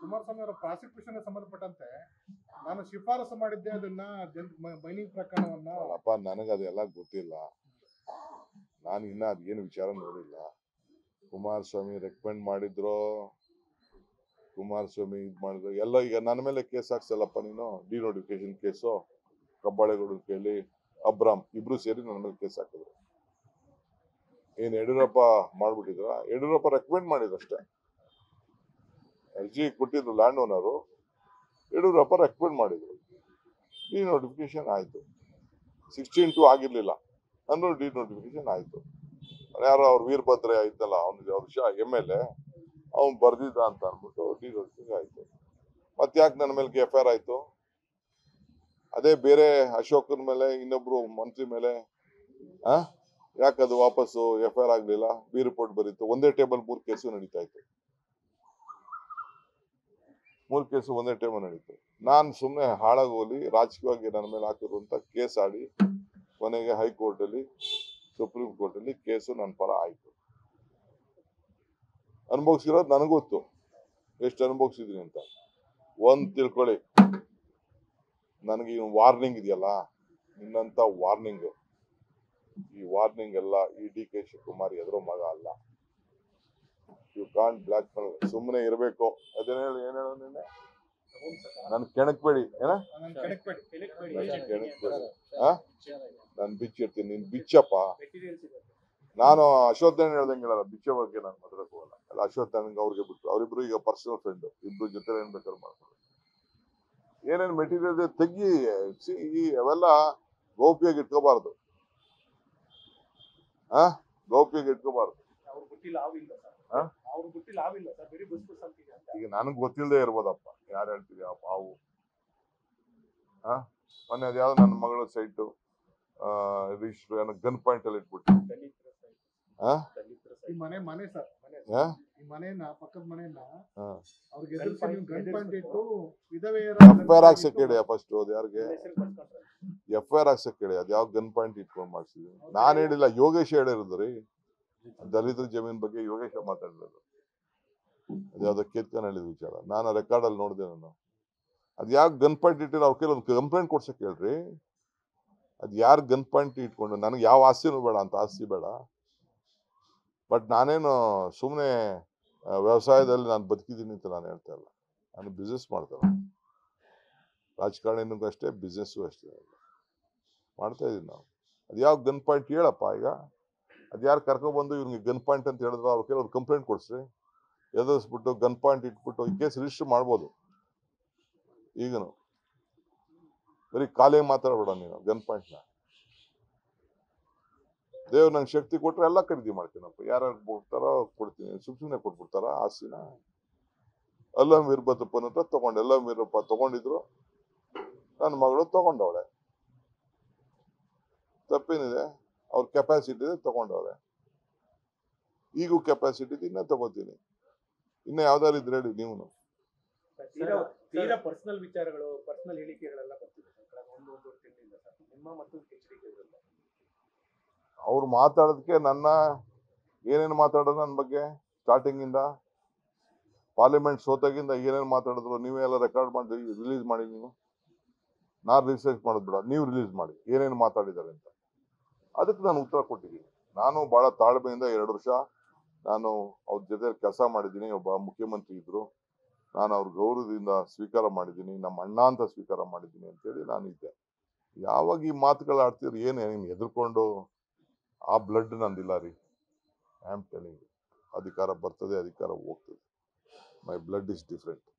ಕುಮಾರಸ್ವಾಮಿ ಅವರ ಪ್ರಾಸಿಕ್ಯೂಷನ್ ಸಂಬಂಧಪಟ್ಟಂತೆ ನಾನು ಶಿಫಾರಸು ಮಾಡಿದ್ದೆ ಅದನ್ನ ಮೈನಿಂಗ್ ಪ್ರಕರಣವನ್ನ ಅಲ್ಲಪ್ಪ ನನಗೆ ಅದೆಲ್ಲ ಗೊತ್ತಿಲ್ಲ ನಾನು ಇನ್ನ ಅದೇನು ವಿಚಾರ ನೋಡಿಲ್ಲ ಕುಮಾರಸ್ವಾಮಿ ರೆಕಮೆಂಡ್ ಮಾಡಿದ್ರು ಕುಮಾರಸ್ವಾಮಿ ಇದು ಮಾಡಿದ್ರು ಎಲ್ಲ ಈಗ ನನ್ನ ಮೇಲೆ ಕೇಸ್ ಹಾಕ್ಸಲ್ಲಪ್ಪ ನೀನು ಡಿ ನೋಟಿಫಿಕೇಶನ್ ಕೇಸು ಕಬ್ಬಾಳೆಗೌಡ ಕೇಳಿ ಅಬ್ರಾಮ್ ಇಬ್ರು ಸೇರಿ ನನ್ನ ಮೇಲೆ ಕೇಸ್ ಹಾಕಿದ್ರು ಏನ್ ಯಡಿಯೂರಪ್ಪ ಮಾಡ್ಬಿಟ್ಟಿದ್ರ ಯಡಿಯೂರಪ್ಪ ರೆಕಮೆಂಡ್ ಮಾಡಿದ್ರು ಅಷ್ಟೇ ಅರ್ಜಿ ಕೊಟ್ಟಿದ್ರು ಲ್ಯಾಂಡ್ ಓನರು ಯಡಿಯೂರಪ್ಪ ರೆಕಮೆಂಡ್ ಮಾಡಿದ್ರು ಡಿ ನೋಟಿಫಿಕೇಶನ್ ಆಯ್ತು ಸಿಕ್ಸ್ಟೀನ್ ಟು ಆಗಿರ್ಲಿಲ್ಲ ನಾನು ಡಿ ನೋಟಿಫಿಕೇಶನ್ ಆಯ್ತು ಯಾರೋ ಅವ್ರ ವೀರಭದ್ರ ಇದ್ದಲ್ಲ ಅವ್ನಿಗೆ ಅವ್ರ ಶಾ ಎಮ್ ಎಲ್ ಎ ಅವ್ನು ಬರ್ದಿದ್ದ ಅಂತ ಅಂದ್ಬಿಟ್ಟು ಡಿ ನೋಟಿಫಿಕೇಶನ್ ಆಯ್ತು ಮತ್ತೆ ಯಾಕೆ ನನ್ನ ಮೇಲೆ ಎಫ್ ಐ ಆರ್ ಆಯ್ತು ಅದೇ ಬೇರೆ ಅಶೋಕನ ಮೇಲೆ ಇನ್ನೊಬ್ರು ಮಂತ್ರಿ ಮೇಲೆ ಆ ಯಾಕೆ ಅದು ವಾಪಸ್ಸು ಎಫ್ ಐ ಆರ್ ಆಗ್ಲಿಲ್ಲ ಬಿ ರಿಪೋರ್ಟ್ ಬರೀತು ಒಂದೇ ಟೇಬಲ್ ಮೂರ್ ಕೇಸು ನಡೀತಾ ಇತ್ತು ಮೂರ್ ಕೇಸು ಒಂದೇ ಟೇಬಲ್ ನಡೀತು ನಾನ್ ಸುಮ್ಮನೆ ಹಾಳಾಗೋಲಿ ರಾಜಕೀಯವಾಗಿ ನನ್ನ ಮೇಲೆ ಹಾಕಿರುವಂತ ಕೇಸ್ ಆಡಿ ಕೊನೆಗೆ ಹೈಕೋರ್ಟ್ ಅಲ್ಲಿ ಸುಪ್ರೀಂ ಕೋರ್ಟ್ ಅಲ್ಲಿ ಕೇಸು ನನ್ನ ಪರ ಆಯ್ತು ಅನುಭವಿಸಿರೋದು ನನಗೊತ್ತು ಎಷ್ಟು ಅನುಭವಿಸಿದೀನಿ ಅಂತ ಒಂದ್ ತಿಳ್ಕೊಳ್ಳಿ ನನಗೆ ಈ ವಾರ್ನಿಂಗ್ ಇದೆಯಲ್ಲ ನಿನ್ನಂತ ವಾರ್ನಿಂಗ್ ಈ ವಾರ್ನಿಂಗ್ ಎಲ್ಲ ಈ ಡಿ ಕೆ ಶಿವಕುಮಾರ್ ಎದುರೋ ಮಗ ಅಲ್ಲ ಯು ಕಾಂಟ್ ಬ್ಲಾಕ್ ಸುಮ್ಮನೆ ಇರಬೇಕು ಅದೇನ್ ಹೇಳಿ ಏನ್ ಹೇಳೋ ನಿನ್ನೆ ನನ್ ಕೆಣಕ್ಬೇಡಿ ಏನ ನನ್ನ ಕೆಣಕ್ಬೇಡಿ ನನ್ ಕೆಣಕ್ಬೇಡಿ ಆ ನಾನ್ ಬಿಚ್ಚಿರ್ತೀನಿ ನೀನ್ ಬಿಚ್ಚಪ್ಪ ನಾನು ಅಶ್ವತ್ಥನ್ ಹೇಳ್ದಂಗೆ ಹೇಳಲ್ಲ ಬಿಚ್ಚ ಬಗ್ಗೆ ನಾನು ಮಾತಾಡಕ್ ಹೋಗಲ್ಲ ಅಲ್ಲ ಅಶ್ವತ್ಥನ್ಗೆ ಅವ್ರಿಗೆ ಬಿಟ್ಟು ಅವರಿಬ್ರು ಈಗ ಪರ್ಸನಲ್ ಫ್ರೆಂಡ್ ಇಬ್ರು ಜೊತೆ ಏನ್ ಬೇಕಾದ್ರು ಮಾಡ್ತಾರೆ ಏನೇನ್ ಮೆಟೀರಿಯಲ್ ತೆಗಿ ಸಿ- ಈ ಅವೆಲ್ಲ ಗೌಪ್ಯಾಗಿ ಇಟ್ಕೋಬಾರ್ದು ಆ ಗೌಪ್ಯಾಗಿ ಇಟ್ಕೋಬಾರ್ದು ಅವ್ರ ಗುಟ್ಟಿಲ್ಲ ಆವಿಲ್ಲ ಹಾ? ಸರ್ ಅವ್ರ ಗುಟ್ಟಿಲ್ಲ ಆವಿಲ್ಲ ಸರ್ ಬರೀ ಬಸ್ ಬಸ್ ಅಂತಿದೆ ಅಂತ ಈಗ ನನಗ್ ಗೊತ್ತಿಲ್ಲದೆ ಇರ್ಬೋದಪ್ಪ ಯಾರು ಹೇಳ್ತೀರಿ ಆ ಪಾವು ಆ ಮೊನ್ನೆ ಅದ್ಯಾವ್ದು ನನ್ನ ಮಗಳ ಸೈಟು ರಿಜಿಸ್ಟರ್ ಏನೋ ಗನ್ ಪಾಯಿಂಟ್ ಅಲ್ಲಿ ಇಟ್ಬಿಟ್ಟು ದಲಿತರ side. ಆ? ದಲಿತರ side. ಈ ಮನೆ ಮನೆ ಸರ್ ಮನೆ ಆ? ಈ ಮನೆನ ಪಕ್ಕದ ಮನೆನ ಹಾ. ಅವ್ರಿಗೆ ಎದುರಿಸಿ ನೀವು ಗನ್ ಪಾಯಿಂಟ್ ಇಟ್ಟು ವಿಧವೆಯರ ಎಫ್ ಐ ಆರ್ ಹಾಕ್ಸಕ್ ಹೇಳಿ ಫಸ್ಟ್ ಅದು ಯಾರಿಗೆ ಎಫ್ ಐ ಆರ್ ಹಾಕ್ಸಕ್ ಹೇಳಿ ಅದ್ ಯಾವ ಗನ್ ಪಾಯಿಂಟ್ ಇಟ್ಕೊಂಡ್ ಮಾಡ್ಸಿದೀನಿ ನಾನ್ ಹೇಳಿಲ್ಲ ಯೋಗೇಶ್ ಹೇಳಿರೋದು ರೀ ದಲಿತರ ಜಮೀನ್ ಬಗ್ಗೆ ಯೋಗೇಶ ಮಾತಾಡಿರೋದು ಅದ್ಯಾವ್ದೋ ಕೇತ್ಕನ್ ಹೇಳಿದ ವಿಚಾರ ನಾನು ರೆಕಾರ್ಡ್ ಅಲ್ಲಿ ನೋಡಿದೆ ನಾನು ಅದ್ ಯಾಕೆ ಗನ್ ಪಾಯಿಂಟ್ ಇಟ್ಟಿರೋ ಅವ್ರ ಕೈಲಿ ಒಂದು ಕಂಪ್ಲೇಂಟ್ ಕೊಡ್ಸಕ್ ಹೇಳ್ರಿ ಅದ್ ಯಾರು ಗನ್ ಪಾಯಿಂಟ್ ಇಟ್ಕೊಂಡು ನನಗೆ ಯಾವ ಆಸ್ತಿನೂ ಬೇಡ ಅಂತ ಆಸ್ತಿ ಬೇಡ ಬಟ್ ನಾನೇನು ಸುಮ್ಮನೆ ವ್ಯವಸಾಯದಲ್ಲಿ ನಾನು ಬದುಕಿದ್ದೀನಿ ಅಂತ ನಾನು ಹೇಳ್ತಾ ಇಲ್ಲ ನಾನು ಬಿಸ್ನೆಸ್ ಮಾಡ್ತೇನೆ ರಾಜಕಾರಣಿನೂ ಅಷ್ಟೇ ಬಿಸ್ನೆಸ್ಸು ಅಷ್ಟೇ ಮಾಡ್ತಾ ಇದೀವಿ ನಾವು ಅದು ಯಾವ ಗನ್ ಪಾಯಿಂಟ್ ಹೇಳಪ್ಪ ಈಗ ಅದು ಯಾರು ಕರ್ಕೊಬಂದು ಇವ್ನಿಗೆ ಗನ್ ಪಾಯಿಂಟ್ ಅಂತ ಹೇಳಿದ್ರು ಅವ್ರ ಕೆಲವ್ರು ಕಂಪ್ಲೇಂಟ್ ಕೊಡ್ಸ್ರಿ ಎದುರಿಸ್ಬಿಟ್ಟು ಗನ್ ಪಾಯಿಂಟ್ ಇಟ್ಬಿಟ್ಟು ಈ ಕೇಸ್ ರಿಜಿಸ್ಟರ್ ಮಾಡ್ಬೋದು ಈಗನು ಬರೀ ಖಾಲಿ ಮಾತಾಡಬೇಡ ನೀನು ಗನ್ ಪಾಯಿಂಟ್ನ ದೇವ್ರು ನಂಗೆ ಶಕ್ತಿ ಕೊಟ್ರೆ ಎಲ್ಲ ಖರೀದಿ ಮಾಡ್ತೀನಪ್ಪ ಯಾರು ಕೊಡ್ತಾರೋ ಕೊಡ್ತೀನಿ ಸುಮ್ ಸುಮ್ಮನೆ ಕೊಟ್ಬಿಡ್ತಾರ ಆಸ್ತಿನ ಅಲ್ಲಂ ವೀರಭದ್ರಪ್ಪನ ಹತ್ರ ತಗೊಂಡೆ ಅಲ್ಲಂ ವೀರಪ್ಪ ತಗೊಂಡಿದ್ರು ನನ್ನ ಮಗಳು ತಗೊಂಡವಳೆ ತಪ್ಪೇನಿದೆ ಅವ್ರ ಕೆಪಾಸಿಟಿ ಇದೆ ತಗೊಂಡವ್ರೆ ಈಗೂ ಕೆಪಾಸಿಟಿ ಇದೆ ಇನ್ನ ತಗೋತೀನಿ ಇನ್ನ ಯಾವ್ದಾರು ಇದ್ರೆ ಹೇಳಿ ನೀವು ತೀರಾ ತೀರಾ ಪರ್ಸನಲ್ ವಿಚಾರಗಳು ಪರ್ಸನಲ್ ಹೇಳಿಕೆಗಳೆಲ್ಲ ಬರ್ತಿದೆ ಸರ್ ಕಳೆದ ಒಂದು ಒಂದೂವರೆ ತಿಂಗಳಿಂದ ಸರ್ ನಿಮ್ಮ ಮತ್ತು ಎಚ್ ಡಿ ಕೆ ಅವ್ರು ಮಾತಾಡೋದಕ್ಕೆ ನನ್ನ ಏನೇನು ಮಾತಾಡೋದು ನನ್ನ ಬಗ್ಗೆ ಸ್ಟಾರ್ಟಿಂಗ್ ಇಂದ ಪಾರ್ಲಿಮೆಂಟ್ ಸೋತಾಗಿಂದ ಏನೇನು ಮಾತಾಡಿದ್ರು ನೀವೇ ಎಲ್ಲ ರೆಕಾರ್ಡ್ ಮಾಡಿ ರಿಲೀಸ್ ಮಾಡಿ ನೀವು ನಾನು ರಿಸರ್ಚ್ ಮಾಡೋದು ಬೇಡ ನೀವು ರಿಲೀಸ್ ಮಾಡಿ ಏನೇನು ಮಾತಾಡಿದ್ದಾರೆ ಅಂತ ಅದಕ್ಕೆ ನಾನು ಉತ್ತರ ಕೊಟ್ಟಿದ್ದೀನಿ ನಾನು ಬಹಳ ತಾಳ್ಮೆಯಿಂದ ಎರಡು ವರ್ಷ ನಾನು ಅವ್ರ ಜೊತೆ ಕೆಲಸ ಮಾಡಿದ್ದೀನಿ ಒಬ್ಬ ಮುಖ್ಯಮಂತ್ರಿ ಇದ್ರು ನಾನು ಅವ್ರ ಗೌರವದಿಂದ ಸ್ವೀಕಾರ ಮಾಡಿದ್ದೀನಿ ನಮ್ಮ ಅಣ್ಣ ಅಂತ ಸ್ವೀಕಾರ ಮಾಡಿದ್ದೀನಿ ಅಂತೇಳಿ ನಾನು ಇದ್ದೆ ಯಾವಾಗ ಈ ಮಾತುಗಳು ಆಡ್ತಿದ್ರು ಏನು ನೀನು ಎದುರ್ಕೊಂಡು ಆ ಬ್ಲಡ್ ನಂದಿಲ್ಲ ರೀ ಐ ಆಮ್ ಟೆಲಿಂಗ್ ಅಧಿಕಾರ ಬರ್ತದೆ ಅಧಿಕಾರ ಹೋಗ್ತದೆ ಮೈ ಬ್ಲಡ್ ಇಸ್ ಡಿಫ್ರೆಂಟ್